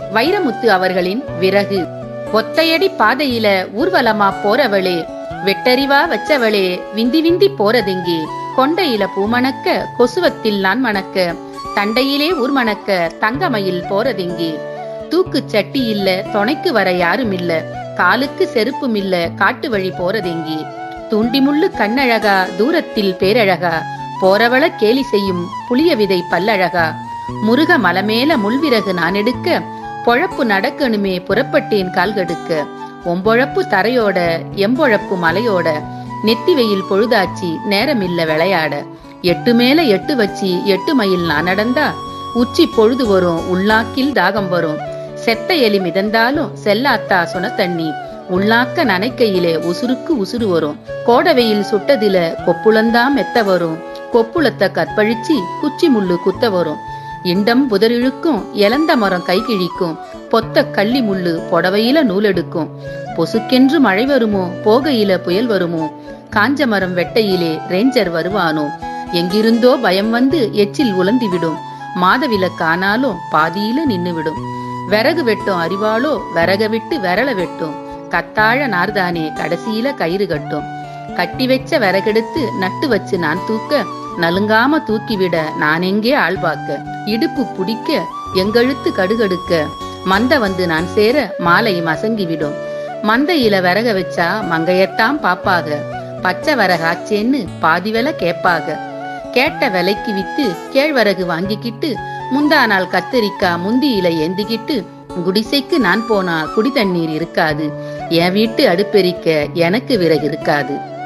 வைரமுத்து அவர்களின் விறகு ஒத்தையடி பாதையில ஊர்வலமா போறவளே வெட்டறிவா வச்சவளே விந்தி விந்தி போறதெங்கே கொண்டையில பூமணக்க கொசுவத்தில் நான் மணக்க தண்டையிலே ஊர்மணக்க தங்கமயில் போறதெங்கே தூக்கு சட்டி இல்ல துணைக்கு வர யாரும் இல்ல காலுக்கு செருப்பும் இல்ல காட்டு வழி போறதெங்கே தூண்டிமுள்ளு கண்ணழகா தூரத்தில் பேரழகா போறவள கேலி செய்யும் புளிய விதை பல்லழகா முருக மலமேல முள்விறகு நான் எடுக்க பொழப்பு நடக்கணுமே புறப்பட்டேன் கால்கடுக்க ஒம்பொழப்பு தரையோட எம்பொழப்பு மலையோட நெத்தி வெயில் பொழுதாச்சி நேரமில்ல விளையாட எட்டு மேல எட்டு வச்சு எட்டு மைல் நான் நடந்தா உச்சி பொழுது வரும் உள்ளாக்கில் தாகம் வரும் செத்த எலி மிதந்தாலும் செல்லாத்தா சுன தண்ணி உள்ளாக்க நனைக்கையிலே உசுருக்கு உசுறு வரும் கோடவையில் சுட்டதில கொப்புளந்தா மெத்த வரும் கொப்புளத்தை கற்பழிச்சு குச்சி முள்ளு குத்த வரும் இண்டம் புதரிழுக்கும் எலந்த மரம் கை கிழிக்கும் பொத்த கள்ளி முள்ளு புடவையில நூலெடுக்கும் பொசுக்கென்று மழை வருமோ போகையில புயல் வருமோ காஞ்ச மரம் வெட்டையிலே ரேஞ்சர் வருவானோ எங்கிருந்தோ பயம் வந்து எச்சில் உலர்ந்திவிடும் மாதவிலக்கானாலும் பாதியில நின்னுவிடும் விறகு வெட்டும் அறிவாளோ விறக விட்டு விரல வெட்டும் கத்தாழ நார்தானே கடைசியில கயிறு கட்டும் கட்டி வச்ச விறகெடுத்து நட்டு வச்சு நான் தூக்க நலுங்காம தூக்கிவிட நான் எங்கே ஆள் பார்க்க இடுப்பு புடிக்க எங்கழுத்து கடுகடுக்க மந்த வந்து நான் சேர மாலை மசங்கிவிடும் மந்தையில விறக வச்சா மங்கையத்தான் பாப்பாக பச்சை விறகாச்சேன்னு பாதி விலை கேட்பாக கேட்ட விலைக்கு வித்து கேழ்வரகு வாங்கிக்கிட்டு முந்தா நாள் கத்தரிக்காய் முந்தியில ஏந்திக்கிட்டு குடிசைக்கு நான் போனா குடி தண்ணீர் இருக்காது என் வீட்டு அடுப்பெரிக்க எனக்கு விறகு இருக்காது